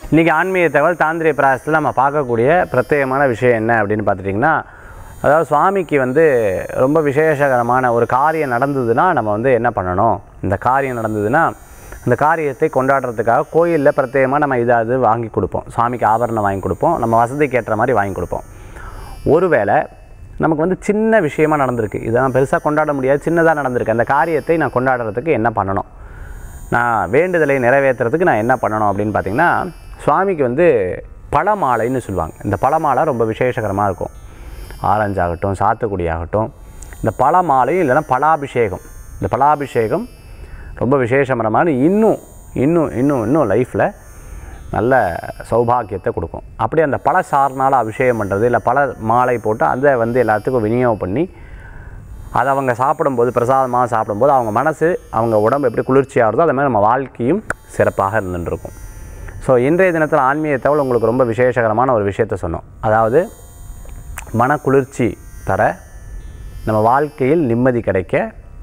இன்றைக்கி ஆன்மீக தகவல் தாந்திரிய பிராயசத்தில் நம்ம பார்க்கக்கூடிய பிரத்யேகமான விஷயம் என்ன அப்படின்னு பார்த்துட்டிங்கன்னா அதாவது சுவாமிக்கு வந்து ரொம்ப விசேஷகரமான ஒரு காரியம் நடந்ததுன்னா நம்ம வந்து என்ன பண்ணணும் இந்த காரியம் நடந்ததுன்னா அந்த காரியத்தை கொண்டாடுறதுக்காக கோயிலில் பிரத்யேகமாக நம்ம இதாவது வாங்கி கொடுப்போம் சுவாமிக்கு ஆபரணம் வாங்கி கொடுப்போம் நம்ம வசதிக்கு ஏற்ற மாதிரி வாங்கி கொடுப்போம் ஒருவேளை நமக்கு வந்து சின்ன விஷயமா நடந்திருக்கு இதை நான் பெருசாக கொண்டாட முடியாது சின்னதாக நடந்திருக்கு அந்த காரியத்தை நான் கொண்டாடுறதுக்கு என்ன பண்ணணும் நான் வேண்டுதலை நிறைவேற்றுறதுக்கு நான் என்ன பண்ணணும் அப்படின்னு பார்த்தீங்கன்னா சுவாமிக்கு வந்து பழமாலைன்னு சொல்லுவாங்க இந்த பழமாலை ரொம்ப விசேஷகரமாக இருக்கும் ஆரஞ்சு ஆகட்டும் சாத்துக்குடி ஆகட்டும் இந்த பழமாலையும் இல்லைன்னா பலாபிஷேகம் இந்த பலாபிஷேகம் ரொம்ப விசேஷகரமான இன்னும் இன்னும் இன்னும் இன்னும் லைஃப்பில் நல்ல சௌபாக்கியத்தை கொடுக்கும் அப்படி அந்த பழ சார்னால் அபிஷேகம் பண்ணுறது இல்லை பழ மாலை போட்டு அதை வந்து எல்லாத்துக்கும் விநியோகம் பண்ணி அதை அவங்க சாப்பிடும்போது பிரசாதமாக சாப்பிடும்போது அவங்க மனசு அவங்க உடம்பு எப்படி குளிர்ச்சியாகிறதோ அதே மாதிரி நம்ம வாழ்க்கையும் சிறப்பாக இருந்துட்டு இருக்கும் ஸோ இன்றைய தினத்தில் ஆன்மீக தகவல் உங்களுக்கு ரொம்ப விசேஷகரமான ஒரு விஷயத்த சொன்னோம் அதாவது மன குளிர்ச்சி தர நம்ம வாழ்க்கையில் நிம்மதி கிடைக்க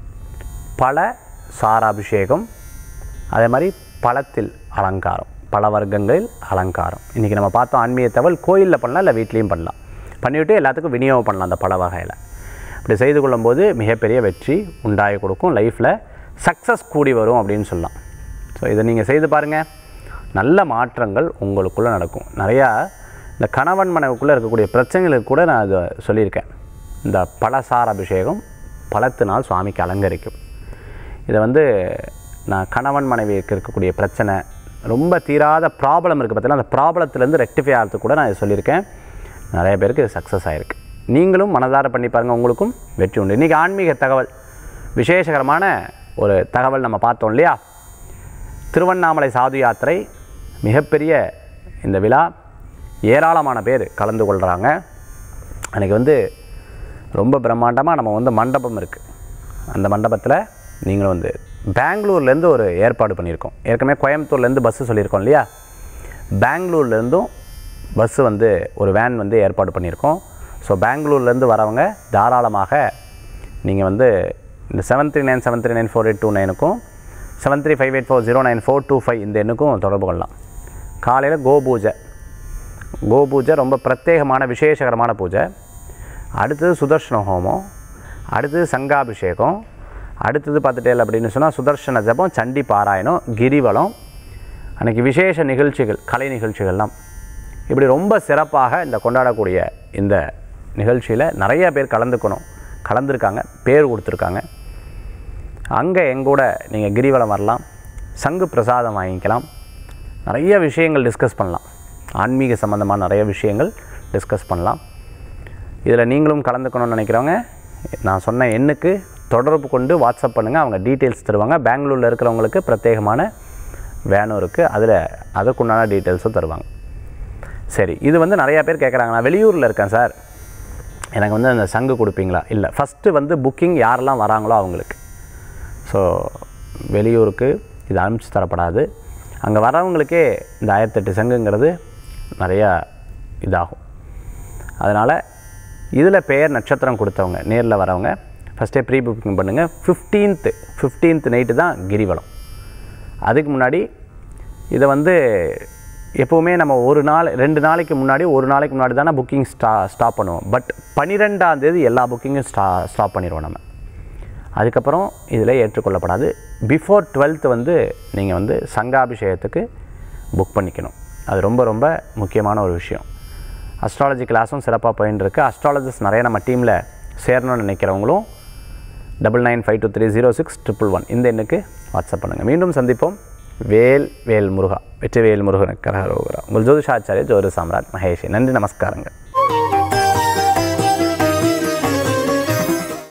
பல சாராபிஷேகம் அதே மாதிரி பழத்தில் அலங்காரம் பல வர்க்கங்களில் அலங்காரம் இன்றைக்கி நம்ம பார்த்தோம் ஆன்மீக தகவல் கோயிலில் பண்ணலாம் இல்லை வீட்லேயும் பண்ணலாம் பண்ணிவிட்டு எல்லாத்துக்கும் விநியோகம் பண்ணலாம் அந்த பல வகையில் இப்படி செய்து கொள்ளும்போது மிகப்பெரிய வெற்றி உண்டாகி கொடுக்கும் லைஃப்பில் சக்ஸஸ் கூடி வரும் அப்படின்னு சொல்லலாம் ஸோ இதை நீங்கள் செய்து பாருங்கள் நல்ல மாற்றங்கள் உங்களுக்குள்ளே நடக்கும் நிறையா இந்த கணவன் மனைவிக்குள்ளே இருக்கக்கூடிய பிரச்சனைகளுக்கு கூட நான் இதை சொல்லியிருக்கேன் இந்த பழசார அபிஷேகம் பழத்தினால் சுவாமிக்கு அலங்கரிக்கும் இதை வந்து நான் கணவன் மனைவிக்கு இருக்கக்கூடிய பிரச்சனை ரொம்ப தீராத ப்ராப்ளம் இருக்குது பார்த்தீங்கன்னா அந்த ப்ராப்ளத்துலேருந்து ரெக்டிஃபை ஆகிறதுக்கு கூட நான் இதை சொல்லியிருக்கேன் நிறைய பேருக்கு இது சக்ஸஸ் ஆகிருக்கு நீங்களும் மனதார பண்ணி பாருங்கள் உங்களுக்கும் வெற்றி உண்டு இன்றைக்கி ஆன்மீக தகவல் விசேஷகரமான ஒரு தகவல் நம்ம பார்த்தோம் இல்லையா திருவண்ணாமலை சாது யாத்திரை மிகப்பெரிய இந்த விழா ஏராளமான பேர் கலந்து கொள்கிறாங்க அன்றைக்கி வந்து ரொம்ப பிரம்மாண்டமாக நம்ம வந்து மண்டபம் இருக்குது அந்த மண்டபத்தில் நீங்களும் வந்து பெங்களூர்லேருந்து ஒரு ஏற்பாடு பண்ணியிருக்கோம் ஏற்கனவே கோயம்புத்தூர்லேருந்து பஸ்ஸு சொல்லியிருக்கோம் இல்லையா பெங்களூர்லேருந்தும் பஸ்ஸு வந்து ஒரு வேன் வந்து ஏற்பாடு பண்ணியிருக்கோம் ஸோ பெங்களூர்லேருந்து வரவங்க தாராளமாக நீங்கள் வந்து இந்த seven three nine seven three nine four eight two நைனுக்கும் seven three five eight four zero nine four two five இந்த எண்ணுக்கும் தொடர்பு கொள்ளலாம் காலையில் கோ பூஜை கோ பூஜை ரொம்ப பிரத்யேகமான விசேஷகரமான பூஜை அடுத்தது சுதர்ஷன ஹோமம் அடுத்தது சங்காபிஷேகம் அடுத்தது பார்த்துட்டேல் அப்படின்னு சொன்னால் சுதர்ஷன ஜபம் சண்டி பாராயணம் கிரிவலம் அன்றைக்கி விசேஷ நிகழ்ச்சிகள் கலை நிகழ்ச்சிகள்லாம் இப்படி ரொம்ப சிறப்பாக இந்த கொண்டாடக்கூடிய இந்த நிகழ்ச்சியில் நிறைய பேர் கலந்துக்கணும் கலந்துருக்காங்க பேர் கொடுத்துருக்காங்க அங்கே எங்கூட நீங்கள் கிரிவலம் வரலாம் சங்கு பிரசாதம் வாங்கிக்கலாம் நிறைய விஷயங்கள் டிஸ்கஸ் பண்ணலாம் ஆன்மீக சம்மந்தமான நிறைய விஷயங்கள் டிஸ்கஸ் பண்ணலாம் இதில் நீங்களும் கலந்துக்கணும்னு நினைக்கிறவங்க நான் சொன்ன எண்ணுக்கு தொடர்பு கொண்டு வாட்ஸ்அப் பண்ணுங்கள் அவங்க டீட்டெயில்ஸ் தருவாங்க பெங்களூரில் இருக்கிறவங்களுக்கு பிரத்யேகமான வேனும் இருக்குது அதில் அதுக்குண்டான டீட்டெயில்ஸும் தருவாங்க சரி இது வந்து நிறையா பேர் கேட்குறாங்க நான் வெளியூரில் இருக்கேன் சார் எனக்கு வந்து அந்த சங்கு கொடுப்பீங்களா இல்லை ஃபஸ்ட்டு வந்து புக்கிங் யாரெல்லாம் வராங்களோ அவங்களுக்கு ஸோ வெளியூருக்கு இது அனுப்பிச்சு தரப்படாது அங்கே வரவங்களுக்கே இந்த ஆயிரத்தெட்டு சங்குங்கிறது நிறையா இதாகும் அதனால் இதில் பெயர் நட்சத்திரம் கொடுத்தவங்க நேரில் வரவங்க ஃபஸ்ட்டே ப்ரீ புக்கிங் பண்ணுங்கள் ஃபிஃப்டீன்த்து ஃபிஃப்டீன்த் நைட்டு தான் கிரிவலம் அதுக்கு முன்னாடி இதை வந்து எப்போவுமே நம்ம ஒரு நாள் ரெண்டு நாளைக்கு முன்னாடி ஒரு நாளைக்கு முன்னாடி தானே புக்கிங் ஸ்டா ஸ்டாப் பண்ணுவோம் பட் பன்னிரெண்டாம் தேதி எல்லா புக்கிங்கும் ஸ்டா ஸ்டாப் பண்ணிடுவோம் நம்ம அதுக்கப்புறம் இதில் ஏற்றுக்கொள்ளப்படாது பிஃபோர் டுவெல்த் வந்து நீங்கள் வந்து சங்காபிஷேகத்துக்கு புக் பண்ணிக்கணும் அது ரொம்ப ரொம்ப முக்கியமான ஒரு விஷயம் அஸ்ட்ராலஜி கிளாஸும் சிறப்பாக போயின்னு அஸ்ட்ராலஜிஸ்ட் நிறைய நம்ம டீமில் சேரணும்னு நினைக்கிறவங்களும் double nine five two three zero six triple one இந்த எண்ணுக்கு வாட்ஸ்அப் பண்ணுங்கள் மீண்டும் சந்திப்போம் வேல் வேல் முருகா வெற்றி வேல் முருகனுக்கு கரகரோகரா உங்கள் ஜோதிஷாச்சாரிய ஜோதி சாம்ராட் மகேஷ் நன்றி நமஸ்காரங்கள்